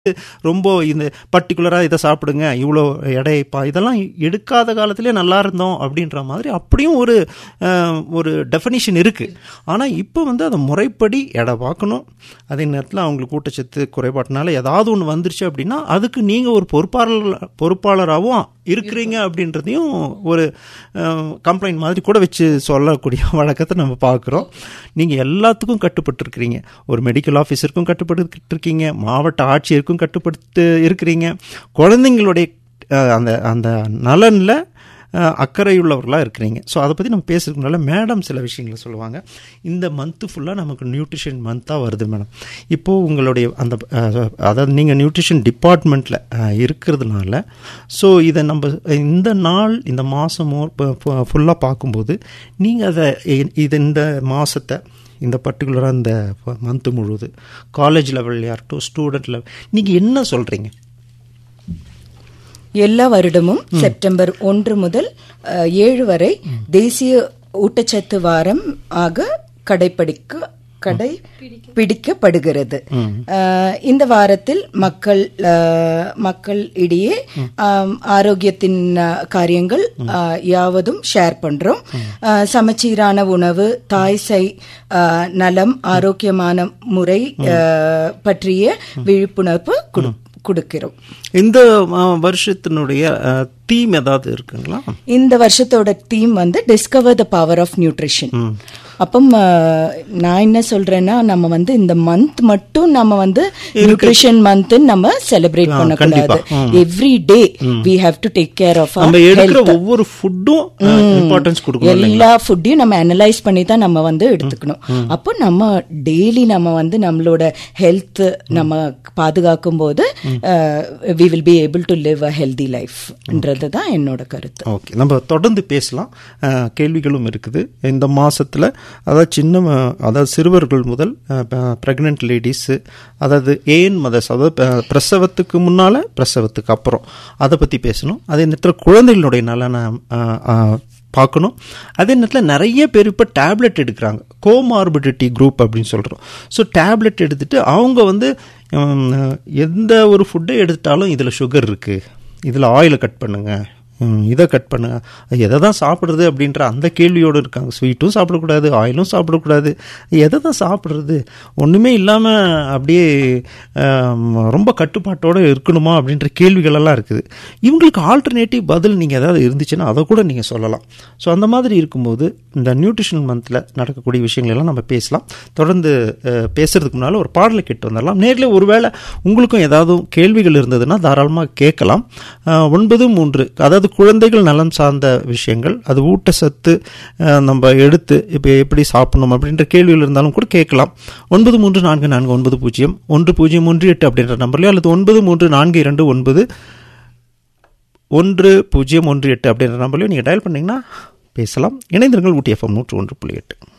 ரொம்ப இந்த பர்டிகுலராக இதை சாப்பிடுங்க இவ்வளோ எடைப்பா இதெல்லாம் எடுக்காத காலத்திலே நல்லா இருந்தோம் அப்படின்ற மாதிரி அப்படியும் ஒரு அஹ், ஒரு டெஃபனிஷன் இருக்குது ஆனால் இப்போ வந்து அதை முறைப்படி எடை பார்க்கணும் அதே நேரத்தில் அவங்களுக்கு ஊட்டச்சத்து குறைபாட்டினால ஏதாவது ஒன்று வந்துருச்சு அப்படின்னா அதுக்கு நீங்கள் ஒரு பொறுப்பாளர் பொறுப்பாளராகவும் இருக்கிறீங்க அப்படின்றதையும் ஒரு கம்ப்ளைண்ட் மாதிரி கூட வச்சு சொல்லக்கூடிய வழக்கத்தை நம்ம பார்க்குறோம் நீங்கள் எல்லாத்துக்கும் கட்டுப்பட்டு ஒரு மெடிக்கல் ஆஃபீஸருக்கும் கட்டுப்பட்டு இருக்கீங்க மாவட்ட ஆட்சியருக்கும் கட்டுப்படுத்து இருக்கிறீங்க குழந்தைங்களுடைய அஹ், அந்த அந்த நலனில் அக்கறையுள்ளவர்களாக இருக்கிறீங்க ஸோ அதை பற்றி நம்ம பேசுறதுக்கு முன்னால் மேடம் சில விஷயங்களை சொல்லுவாங்க இந்த மந்த்து ஃபுல்லாக நமக்கு நியூட்ரிஷன் மந்த்தாக வருது மேடம் இப்போது உங்களுடைய அந்த அஹ், அதாவது நீங்கள் நியூட்ரிஷன் டிபார்ட்மெண்ட்டில் இருக்கிறதுனால ஸோ இதை நம்ம இந்த நாள் இந்த மாதமோ ஃபுல்லாக பார்க்கும்போது நீங்கள் அதை இது இந்த மாதத்தை இந்த பர்டிகுலராக இந்த மந்த்து முழுவது காலேஜ் லெவல்லையா இருக்கட்டும் ஸ்டூடெண்ட் லெவல் நீங்கள் என்ன சொல்கிறீங்க எல்லா வருடமும் செப்டம்பர் ஒன்று முதல் அஹ், ஏழு வரை தேசிய ஊட்டச்சத்து வாரம் ஆக கடைபிடிக்க கடை பிடிக்கப்படுகிறது அஹ், இந்த வாரத்தில் மக்கள் அஹ், மக்கள் இடையே ஆம், ஆரோக்கியத்தின் அஹ், காரியங்கள் அஹ், யாவதும் ஷேர் பண்றோம் அஹ், சமச்சீரான உணவு தாய் சை அஹ், நலம் ஆரோக்கியமான முறை அஹ், பற்றிய விழிப்புணர்வு கொடு- கொடுக்கிறோம் இந்த அஹ், வருஷத்தினுடைய தீம் ஏதாவது இருக்குங்களா இந்த வருஷத்தோட தீம் வந்து discover the power of nutrition அப்பம் அஹ், நான் என்ன சொல்றேன்னா நம்ம வந்து இந்த மந்த் மட்டும் நம்ம வந்து நியூட்ரிஷன் மந்த் நம்ம செலிப்ரேட் பண்ணக்கூடாது every day we have to take care of நம்ம எடுக்கிற ஒவ்வொரு ஃபுட்டும் இம்பார்ட்டன்ஸ் கொடுக்கணும் இல்லைங்களா? எல்லா ஃபுட்டையும் நம்ம அனலைஸ் பண்ணி தான் நம்ம வந்து எடுத்துக்கணும் அப்போ நம்ம டெய்லி நம்ம வந்து நம்மளோட ஹெல்த் நம்ம பாதுகாக்கும் போது we will be able to live a healthy லைஃப்ன்றது தான் என்னோட கருத்து ஓகே நம்ம தொடர்ந்து பேசலாம் அஹ், கேள்விகளும் இருக்குது இந்த மாசத்துல அதாவது சின்ன ம- அதாவது சிறுவர்கள் முதல் ப்ரெக்னென்ட் லேடிஸு அதாவது ஏன் மதர்ஸ் அதாவது ப- பிரசவத்துக்கு முன்னால பிரசவத்துக்கு அப்புறம் அதை பற்றி பேசணும் அதே நேரத்தில் குழந்தைகளுடைய நலனை அஹ், அஹ், பார்க்கணும் அதே நேரத்தில் நிறைய பேர் இப்போ டேப்லெட் எடுக்கிறாங்க கோமார்பிடிட்டி குரூப் அப்படின்னு சொல்கிறோம் ஸோ டேப்லெட் எடுத்துட்டு அவங்க வந்து உம், எந்த ஒரு ஃபுட்டை எடுத்துட்டாலும் இதில் சுகர் இருக்குது இதில் ஆயிலை கட் பண்ணுங்க ம், இதை கட் பண்ணுங்க எதை தான் சாப்பிட்றது அப்படின்ற அந்த கேள்வியோடு இருக்காங்க ஸ்வீட்டும் சாப்பிடக்கூடாது ஆயிலும் சாப்பிடக்கூடாது எதை தான் சாப்பிட்றது ஒன்றுமே இல்லாமல் அப்படியே ஆம், ரொம்ப கட்டுப்பாட்டோடு இருக்கணுமா அப்படின்ற கேள்விகள் எல்லாம் இருக்குது இவங்களுக்கு ஆல்டர்னேட்டிவ் பதில் நீங்கள் ஏதாவது இருந்துச்சுன்னா அதை கூட நீங்கள் சொல்லலாம் ஸோ அந்த மாதிரி இருக்கும்போது இந்த நியூட்ரிஷன் மந்தில் நடக்கக்கூடிய விஷயங்கள் எல்லாம் நம்ம பேசலாம் தொடர்ந்து அஹ், பேசுறதுக்கு முன்னால் ஒரு பாடலை கேட்டு வந்துடலாம் நேரில் ஒருவேளை உங்களுக்கும் ஏதாவது கேள்விகள் இருந்ததுன்னா தாராளமாக கேட்கலாம் அஹ், ஒன்பது மூன்று அதாவது குழந்தைகள் நலம் சார்ந்த விஷயங்கள் அது ஊட்டச்சத்து அஹ், நம்ம எடுத்து இப்போ எப்படி சாப்பிடணும் அப்படின்ற கேள்விகள் இருந்தாலும் கூட கேட்கலாம் ஒன்பது மூன்று நான்கு நான்கு ஒன்பது பூஜ்ஜியம் ஒன்று பூஜ்ஜியம் ஒன்று எட்டு அப்படின்ற நம்பர்லையோ அல்லது ஒன்பது மூன்று நான்கு இரண்டு ஒன்பது ஒன்று பூஜ்ஜியம் ஒன்று எட்டு அப்படின்ற நம்பர்லையும் நீங்கள் டயல் பண்ணீங்கன்னா பேசலாம் இணைந்திருங்கள் ஊட்டி எஃப்எம் நூற்று ஒன்று புள்ளி எட்டு